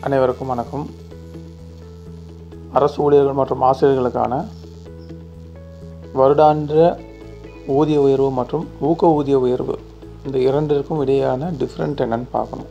அனைவருக்கும் வணக்கம் அரசு ஊழியர்கள் மற்றும் ஆசிரியர்களுக்கான வருடாந்திர ஊதிய உயர்வு மற்றும் ஊக்க ஊதிய உயர்வு இந்த இரண்டிற்கும் இடையேயான டிஃப்ரெண்ட் என்னன்னு பார்க்கணும்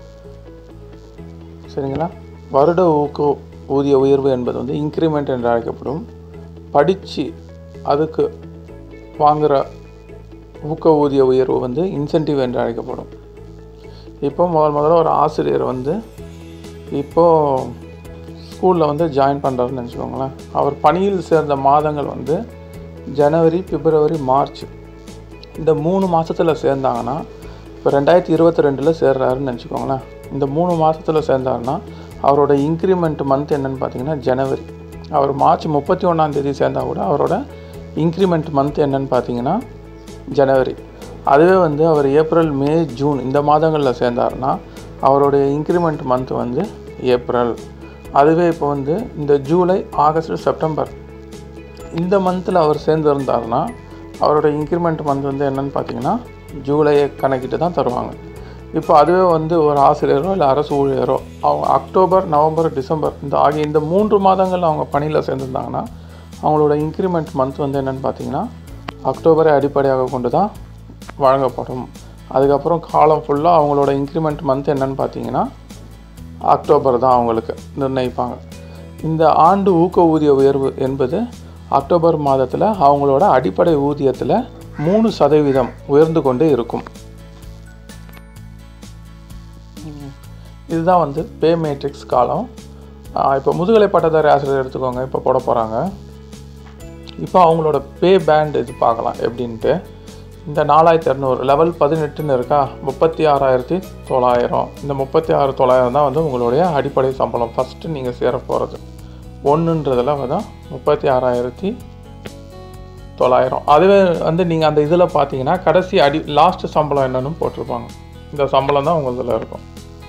சரிங்களா வருட ஊக்க ஊதிய உயர்வு என்பது வந்து இன்க்ரிமெண்ட் என்று அழைக்கப்படும் படித்து அதுக்கு வாங்குகிற ஊக்க ஊதிய உயர்வு வந்து இன்சென்டிவ் என்று அழைக்கப்படும் இப்போ முதல் முதல்ல ஒரு ஆசிரியர் வந்து இப்போது ஸ்கூலில் வந்து ஜாயின் பண்ணுறாருன்னு நினச்சிக்கோங்களேன் அவர் பணியில் சேர்ந்த மாதங்கள் வந்து ஜனவரி பிப்ரவரி மார்ச் இந்த மூணு மாதத்தில் சேர்ந்தாங்கன்னா இப்போ ரெண்டாயிரத்தி இருபத்தி ரெண்டில் சேர்றாருன்னு நினச்சிக்கோங்களேன் இந்த மூணு மாதத்தில் சேர்ந்தாருன்னா அவரோட இன்க்ரிமெண்ட் மந்த் என்னன்னு பார்த்தீங்கன்னா ஜனவரி அவர் மார்ச் முப்பத்தி ஒன்றாந்தேதி சேர்ந்தால் கூட அவரோட இன்க்ரிமெண்ட் மந்த் என்னன்னு பார்த்தீங்கன்னா ஜனவரி அதுவே வந்து அவர் ஏப்ரல் மே ஜூன் இந்த மாதங்களில் சேர்ந்தாருன்னா அவருடைய இன்க்ரிமெண்ட் மந்த் வந்து ஏப்ரல் அதுவே இப்போ வந்து இந்த ஜூலை ஆகஸ்ட் செப்டம்பர் இந்த மந்தில் அவர் சேர்ந்துருந்தாருன்னா அவரோட இன்க்ரிமெண்ட் மந்த் வந்து என்னன்னு பார்த்தீங்கன்னா ஜூலையை கணக்கிட்டு தான் தருவாங்க இப்போ அதுவே வந்து ஒரு ஆசிரியரோ இல்லை அரசு ஊழியரோ அவங்க அக்டோபர் நவம்பர் டிசம்பர் இந்த ஆகிய இந்த மூன்று மாதங்கள் அவங்க பணியில் சேர்ந்துருந்தாங்கன்னா அவங்களோட இன்க்ரிமெண்ட் மந்த் வந்து என்னென்னு பார்த்தீங்கன்னா அக்டோபரை அடிப்படையாக கொண்டு தான் வழங்கப்படும் அதுக்கப்புறம் காலம் ஃபுல்லாக அவங்களோட இன்க்ரிமெண்ட் மந்த் என்னன்னு பார்த்தீங்கன்னா அக்டோபர் தான் அவங்களுக்கு நிர்ணயிப்பாங்க இந்த ஆண்டு ஊக்க ஊதிய உயர்வு என்பது அக்டோபர் மாதத்தில் அவங்களோட அடிப்படை ஊதியத்தில் மூணு சதவீதம் உயர்ந்து கொண்டே இருக்கும் உம், இதுதான் வந்து பே மேட்ரிக்ஸ் காலம் ஆஹ் இப்போ முதுகலை பட்டதாரி ஆசிரியர் எடுத்துக்கோங்க இப்போ போட போகிறாங்க இப்போ அவங்களோட பே பேண்ட் இது பார்க்கலாம் எப்படின்ட்டு இந்த நாலாயிரத்தி இரநூறு லெவல் பதினெட்டுன்னு இருக்கா முப்பத்தி ஆறாயிரத்தி தொள்ளாயிரம் இந்த முப்பத்தி ஆறு தொள்ளாயிரம் தான் வந்து உங்களுடைய அடிப்படை சம்பளம் ஃபஸ்ட்டு நீங்கள் சேர போகிறது ஒன்றுன்றதில் வந்து முப்பத்தி ஆறாயிரத்தி தொள்ளாயிரம் அதுவே வந்து நீங்கள் அந்த இதில் பார்த்தீங்கன்னா கடைசி அடி லாஸ்ட் சம்பளம் என்னன்னு போட்டிருப்பாங்க இந்த சம்பளம் தான் உங்கள் இதில் இருக்கும்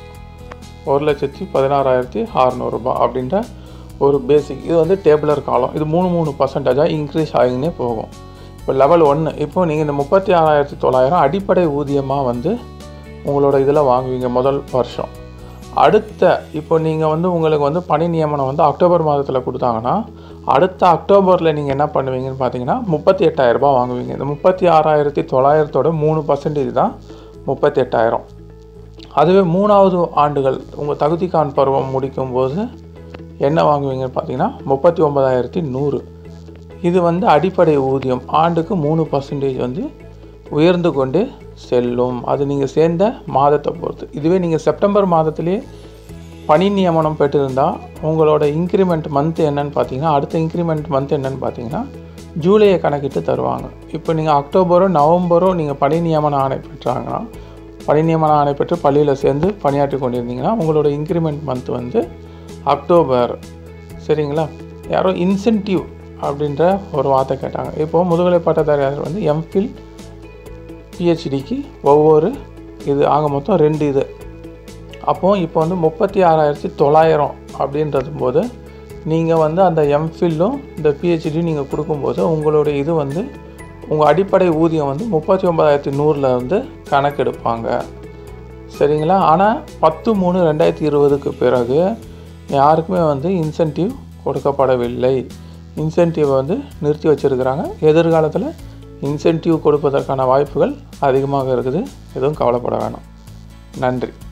ஒரு லட்சத்தி பதினாறாயிரத்தி அறநூறுபா அப்படின்ற ஒரு பேசிக் இது வந்து டேபிளர் காலம் இது மூணு மூணு பர்சன்டேஜாக இன்க்ரீஸ் ஆகினே போகும் இப்போ லெவல் ஒன்று இப்போ நீங்கள் இந்த முப்பத்தி ஆறாயிரத்தி தொள்ளாயிரம் அடிப்படை ஊதியமாக வந்து உங்களோட இதில் வாங்குவீங்க முதல் வருஷம் அடுத்த இப்போ நீங்கள் வந்து உங்களுக்கு வந்து பணி நியமனம் வந்து அக்டோபர் மாதத்தில் கொடுத்தாங்கன்னா அடுத்த அக்டோபரில் நீங்கள் என்ன பண்ணுவீங்கன்னு பார்த்தீங்கன்னா முப்பத்தி எட்டாயிரரூபா வாங்குவீங்க இந்த முப்பத்தி ஆறாயிரத்தி தொள்ளாயிரத்தோட மூணு பர்சன்டேஜ் தான் முப்பத்தி எட்டாயிரம் அதுவே மூணாவது ஆண்டுகள் உங்கள் தகுதிக்கான் பருவம் முடிக்கும்போது என்ன வாங்குவீங்கன்னு பார்த்தீங்கன்னா முப்பத்தி ஒன்பதாயிரத்தி நூறு இது வந்து அடிப்படை ஊதியம் ஆண்டுக்கு மூணு பர்சன்டேஜ் வந்து உயர்ந்து கொண்டு செல்லும் அது நீங்கள் சேர்ந்த மாதத்தை பொறுத்து இதுவே நீங்கள் செப்டம்பர் மாதத்திலே பணி நியமனம் பெற்றிருந்தால் உங்களோட இன்க்ரிமெண்ட் மந்த் என்னன்னு பார்த்தீங்கன்னா அடுத்த இன்க்ரிமெண்ட் மந்த் என்னன்னு பார்த்தீங்கன்னா ஜூலையை கணக்கிட்டு தருவாங்க இப்போ நீங்கள் அக்டோபரோ நவம்பரோ நீங்கள் பணி நியமன ஆணை பெற்றாங்கன்னா பணி நியமன ஆணை பெற்று பள்ளியில் சேர்ந்து பணியாற்றி கொண்டிருந்தீங்கன்னா உங்களோட இன்க்ரிமெண்ட் மந்த் வந்து அக்டோபர் சரிங்களா யாரோ இன்சென்டிவ் அப்படின்ற ஒரு வார்த்தை கேட்டாங்க இப்போது முதுகலை பட்டதாரி ஆசிரியர் வந்து எம்ஃபில் பிஹெச்டிக்கு ஒவ்வொரு இது ஆக மொத்தம் ரெண்டு இது அப்போது இப்போ வந்து முப்பத்தி ஆறாயிரத்தி தொள்ளாயிரம் அப்படின்றது போது நீங்கள் வந்து அந்த எம்ஃபில்லும் இந்த பிஹெச்டி நீங்கள் கொடுக்கும்போது உங்களுடைய இது வந்து உங்கள் அடிப்படை ஊதியம் வந்து முப்பத்தி ஒன்பதாயிரத்தி நூறில் வந்து கணக்கெடுப்பாங்க சரிங்களா ஆனால் பத்து மூணு ரெண்டாயிரத்தி இருபதுக்கு பிறகு யாருக்குமே வந்து இன்சென்டிவ் கொடுக்கப்படவில்லை இன்சென்டிவ் வந்து நிறுத்தி வச்சுருக்கிறாங்க எதிர்காலத்தில் இன்சென்டிவ் கொடுப்பதற்கான வாய்ப்புகள் அதிகமாக இருக்குது எதுவும் கவலைப்பட வேணாம் நன்றி